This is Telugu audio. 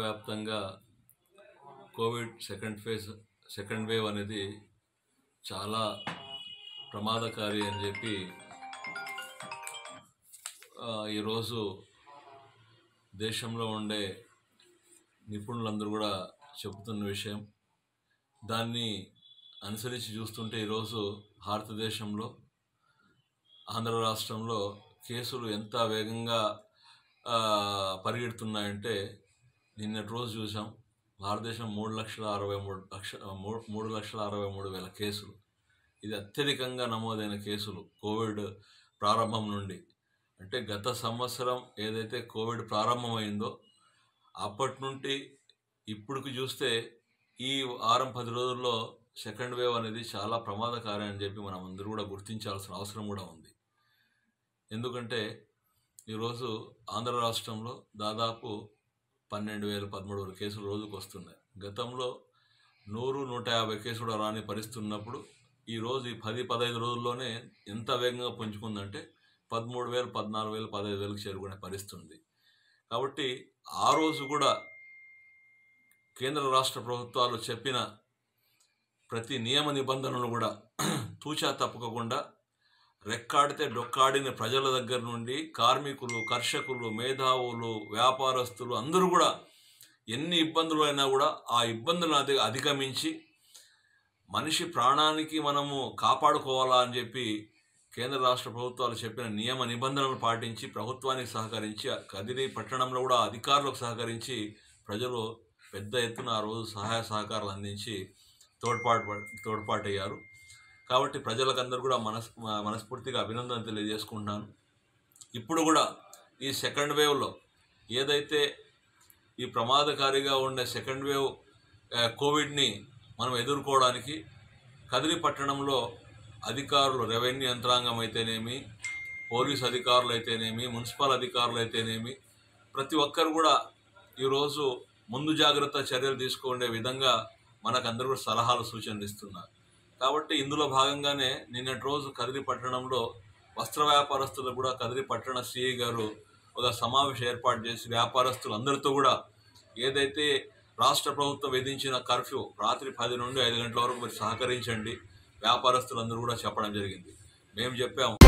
ప్రపంచవ్యాప్తంగా covid second phase second wave అనేది చాలా ప్రమాదకారి అని చెప్పి ఆ, ఈరోజు దేశంలో ఉండే నిపుణులందరూ కూడా చెబుతున్న విషయం దాన్ని అనుసరించి చూస్తుంటే ఈరోజు భారతదేశంలో ఆంధ్ర రాష్ట్రంలో కేసులు ఎంత వేగంగా ఆ, పరిగెడుతున్నాయంటే నిన్నటి రోజు చూసాం భారతదేశం మూడు లక్షల అరవై మూడు లక్ష మూడు మూడు లక్షల అరవై మూడు వేల కేసులు ఇది అత్యధికంగా నమోదైన కేసులు కోవిడ్ ప్రారంభం నుండి అంటే గత సంవత్సరం ఏదైతే కోవిడ్ ప్రారంభమైందో అప్పటి నుండి ఇప్పటికి చూస్తే ఈ వారం పది రోజుల్లో సెకండ్ వేవ్ అనేది చాలా ప్రమాదకారి అని చెప్పి మనం అందరూ కూడా గుర్తించాల్సిన అవసరం కూడా ఉంది ఎందుకంటే ఈరోజు ఆంధ్ర రాష్ట్రంలో దాదాపు పన్నెండు వేలు పదమూడు వేల కేసులు రోజుకు వస్తున్నాయి గతంలో నూరు నూట యాభై కేసులు కూడా రాని పరిస్థితి ఉన్నప్పుడు ఈరోజు ఈ పది పదహైదు రోజుల్లోనే ఎంత వేగంగా పుంజుకుందంటే పదమూడు వేలు పద్నాలుగు వేలు పదహైదు వేలకు చేరుకునే పరిస్థితి ఉంది కాబట్టి ఆ రోజు కూడా కేంద్ర రాష్ట్ర ప్రభుత్వాలు చెప్పిన ప్రతి నియమ నిబంధనలు కూడా తూచా తప్పకుండా రెక్కాడితే డొక్కాడిన ప్రజల దగ్గర నుండి కార్మికులు కర్షకులు మేధావులు వ్యాపారస్తులు అందరూ కూడా ఎన్ని ఇబ్బందులు అయినా కూడా ఆ ఇబ్బందులను అధి అధిగమించి మనిషి ప్రాణానికి మనము కాపాడుకోవాలా అని చెప్పి కేంద్ర రాష్ట్ర ప్రభుత్వాలు చెప్పిన నియమ నిబంధనలు పాటించి ప్రభుత్వానికి సహకరించి కదిరి పట్టణంలో కూడా అధికారులకు సహకరించి ప్రజలు పెద్ద ఎత్తున ఆ రోజు సహాయ సహకారాలు అందించి తోడ్పాటు తోడ్పాటయ్యారు కాబట్టి ప్రజలకందరూ కూడా మనస్ మనస్ఫూర్తిగా అభినందన తెలియజేసుకుంటున్నాను ఇప్పుడు కూడా ఈ సెకండ్ వేవ్లో ఏదైతే ఈ ప్రమాదకారిగా ఉండే సెకండ్ వేవ్ ఆ, కోవిడ్ని మనం ఎదుర్కోవడానికి కదిరి పట్టణంలో అధికారులు రెవెన్యూ యంత్రాంగం అయితేనేమి పోలీస్ అధికారులు అయితేనేమి మున్సిపల్ అధికారులు అయితేనేమి ప్రతి ఒక్కరు కూడా ఈరోజు ముందు జాగ్రత్త చర్యలు తీసుకునే విధంగా మనకందరూ కూడా సలహాలు సూచనలు ఇస్తున్నారు కాబట్టి ఇందులో భాగంగానే నిన్నటి రోజు కదిరి పట్టణంలో వస్త్ర వ్యాపారస్తులు కూడా కదిరి పట్టణ సిఐ గారు ఒక సమావేశం ఏర్పాటు చేసి వ్యాపారస్తులు అందరితో కూడా ఏదైతే రాష్ట్ర ప్రభుత్వం విధించిన కర్ఫ్యూ రాత్రి పది నుండి ఐదు గంటల వరకు మీరు సహకరించండి వ్యాపారస్తులందరూ కూడా చెప్పడం జరిగింది మేము చెప్పాము